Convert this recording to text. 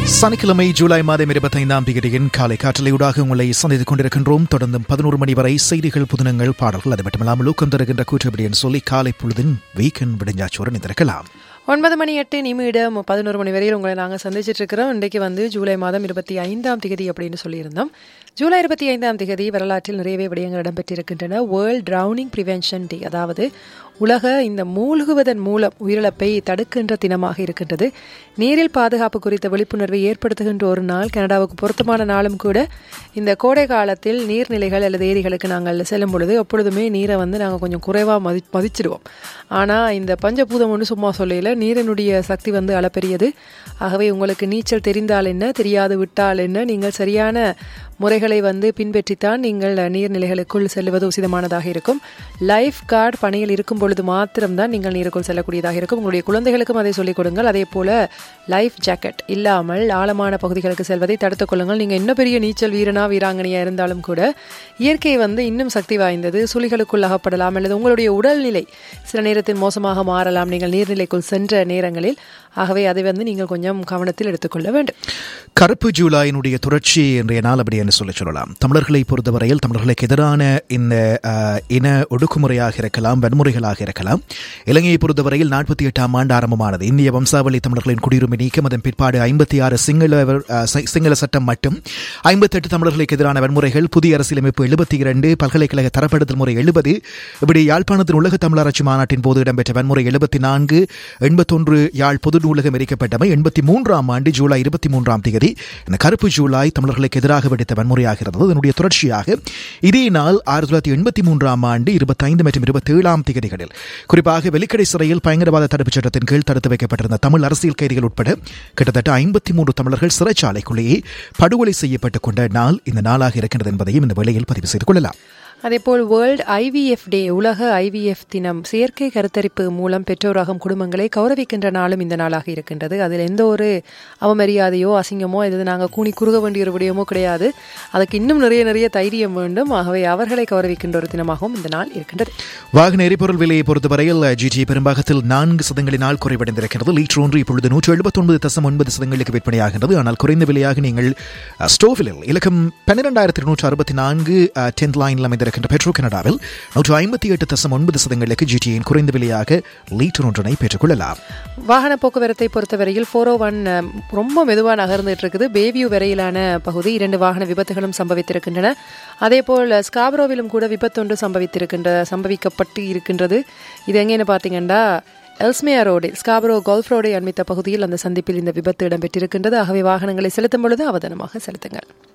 சனிக்கிழமை ஜூலை மாதம் இருபத்தைந்தாம் தேதியின் காலை காற்றலையூடாக உங்களை சந்தித்துக் கொண்டிருக்கின்றோம் தொடர்ந்தும் பதினோரு மணி வரை செய்திகள் புதினங்கள் பாடல்கள் அது மட்டுமில்லாமல் ஊக்கம் தருகின்ற கூற்றுப்படின்னு சொல்லி காலை பொழுதின் வீக்கெண்ட் விடுஞ்சாச்சுடன் இருந்திருக்கலாம் ஒன்பது மணி எட்டு நிமிடம் பதினோரு மணி வரையில் உங்களை நாங்கள் சந்திச்சிட்டு இருக்கிறோம் இன்றைக்கு வந்து ஜூலை மாதம் இருபத்தி ஐந்தாம் திகதி அப்படின்னு சொல்லியிருந்தோம் ஜூலை இருபத்தி ஐந்தாம் திகதி வரலாற்றில் நிறையவே விடயங்கள் இடம்பெற்றிருக்கின்றன வேர்ல்ட் ட்ரவுனிங் ப்ரிவென்ஷன் டே அதாவது உலக இந்த மூழ்குவதன் மூலம் உயிரிழப்பை தடுக்கின்ற தினமாக இருக்கின்றது நீரில் பாதுகாப்பு குறித்த விழிப்புணர்வை ஏற்படுத்துகின்ற ஒரு நாள் கனடாவுக்கு பொருத்தமான நாளும் கூட இந்த கோடை காலத்தில் நீர்நிலைகள் அல்லது ஏரிகளுக்கு நாங்கள் செல்லும் பொழுது எப்பொழுதுமே நீரை வந்து நாங்கள் கொஞ்சம் குறைவாக மதி மதிச்சிடுவோம் ஆனால் இந்த பஞ்சபூதம் ஒன்று சும்மா சொல்லையில் நீரினுடைய சக்தி வந்து அளப்பெரியது ஆகவே உங்களுக்கு நீச்சல் தெரிந்தால் என்ன தெரியாது விட்டால் என்ன நீங்கள் சரியான முறைகளை வந்து பின்பற்றித்தான் நீங்கள் நீர்நிலைகளுக்குள் செல்வது உசிதமானதாக இருக்கும் லைஃப் கார்டு பணியில் இருக்கும் பொழுது மாத்திரம்தான் நீங்கள் நீருக்குள் செல்லக்கூடியதாக இருக்கும் உங்களுடைய குழந்தைகளுக்கும் அதை சொல்லிக் கொடுங்கள் அதே போல லைஃப் ஜாக்கெட் இல்லாமல் ஆழமான பகுதிகளுக்கு செல்வதை தடுத்துக் கொள்ளுங்கள் நீங்கள் இன்னும் பெரிய நீச்சல் வீரனா வீராங்கனையா இருந்தாலும் கூட இயற்கை வந்து இன்னும் சக்தி வாய்ந்தது சுழிகளுக்குள் அகப்படலாம் அல்லது உங்களுடைய உடல்நிலை சில நேரத்தில் மோசமாக மாறலாம் நீங்கள் நீர்நிலைக்குள் சென்ற நேரங்களில் ஆகவே அதை வந்து நீங்கள் கொஞ்சம் கவனத்தில் எடுத்துக்கொள்ள வேண்டும் கருப்பு ஜூலாயினுடைய தொடர்ச்சி இன்றைய நாள் அப்படி என்று சொல்லி சொல்லலாம் தமிழர்களை பொறுத்தவரையில் தமிழர்களுக்கு எதிரான இந்த அஹ், இன ஒடுக்குமுறையாக இருக்கலாம் வன்முறைகளாக இருக்கலாம் இலங்கையை பொறுத்தவரையில் நாற்பத்தி எட்டாம் ஆண்டு ஆரம்பமானது இந்திய வம்சாவளி தமிழர்களின் குடியுரிமை நீக்கம் அதன் பிற்பாடு ஐம்பத்தி ஆறு சிங்கள அஹ், சி- சிங்கள சட்டம் மட்டும் ஐம்பத்தெட்டு தமிழர்களுக்கு எதிரான வன்முறைகள் புதிய அரசியலமைப்பு எழுபத்தி இரண்டு பல்கலைக்கழக தரப்படுத்தல் முறை எழுபது இப்படி யாழ்ப்பாணத்தின் உலக தமிழராட்சி மாநாட்டின் போது இடம்பெற்ற வன்முறை எழுபத்தி நான்கு எண்பத்தொன்று யாழ் பொது நூலகம் எரிக்கப்பட்டமை எண்பத்தி மூன்றாம் ஆண்டு ஜூலை இருபத்தி மூன்றாம் தேதி இந்த கருப்பு ஜூலாய் தமிழர்களுக்கு எதிராக வெடித்த வன்முறையாக இருந்தது அதனுடைய தொடர்ச்சியாக இதே நாள் ஆயிரத்தி தொள்ளாயிரத்தி எண்பத்தி மூன்றாம் ஆண்டு இருபத்தைந்து மற்றும் இருபத்தி ஏழாம் தேதிகளில் குறிப்பாக வெலிக்கடை சிறையில் பயங்கரவாத தடுப்புச் சட்டத்தின் கீழ் தடுத்து வைக்கப்பட்டிருந்த தமிழ் அரசியல் கைதிகள் உட்பட கிட்டத்தட்ட ஐம்பத்தி மூன்று தமிழர்கள் சிறைச்சாலைக்குள்ளேயே படுகொலை செய்யப்பட்டுக் கொண்ட நாள் இந்த நாளாக இருக்கின்றது என்பதையும் இந்த வேளையில் பதிவு செய்து கொள்ளலாம் அதேபோல் வேர்ல்ட் ஐவிஎஃப் டே உலக ஐவிஎஃப் தினம் செயற்கை கருத்தரிப்பு மூலம் பெற்றோராகும் குடும்பங்களை கௌரவிக்கின்ற நாளும் இந்த நாளாக இருக்கின்றது அதில் எந்த ஒரு அவமரியாதையோ அசிங்கமோ இது நாங்கள் கூனி குறுக வேண்டிய ஒரு விடயமோ கிடையாது அதுக்கு இன்னும் நிறைய நிறைய தைரியம் வேண்டும் ஆகவே அவர்களை கௌரவிக்கின்ற ஒரு தினமாகவும் இந்த நாள் இருக்கின்றது வாகன எரிபொருள் விலையை பொறுத்தவரையில் ஜிடி பெரும்பாகத்தில் நான்கு சதங்களினால் குறைவடைந்திருக்கிறது லீட்டர் ஒன்று இப்பொழுது நூற்று எழுபத்தொன்பது தசம் ஒன்பது சதங்களுக்கு விற்பனையாகின்றது ஆனால் குறைந்த விலையாக நீங்கள் அஹ், ஸ்டோவிலில் இலக்கம் பன்னிரெண்டாயிரத்தி இருநூற்று அறுபத்தி நான்கு டென்த் லைனில் அமைந்திருக்கின்ற பெட்ரோ கனடாவில் நூற்று ஐம்பத்தி எட்டு தசம் ஒன்பது சதங்களுக்கு ஜிடியின் குறைந்த விலையாக லீட்டர் ஒன்றினை பெற்றுக்கொள்ளலாம் வாகன போக்குவரத்தை பொறுத்தவரையில் ஃபோர் ஓ ஒன் ரொம்ப மெதுவாக நகர்ந்துட்டு இருக்குது பேவியூ வரையிலான பகுதி இரண்டு வாகன விபத்துகளும் சம்பவித்திருக்கின்றன அதேபோல் ஸ்காப்ரோவிலும் கூட விபத்தொன்று சம்பவித்திருக்கின்ற சம்பவிக்கப்பட்டு இருக்கின்றது இது எங்கேன்னு பார்த்தீங்கன்னா எல்ஸ்மியா ரோடு ஸ்காப்ரோ கோல்ஃப் ரோடை அண்மித்த பகுதியில் அந்த சந்திப்பில் இந்த விபத்து இடம்பெற்றிருக்கின்றது ஆகவே வாகனங்களை செலுத்தும் பொழுது அவதானமாக செலுத்துங்கள்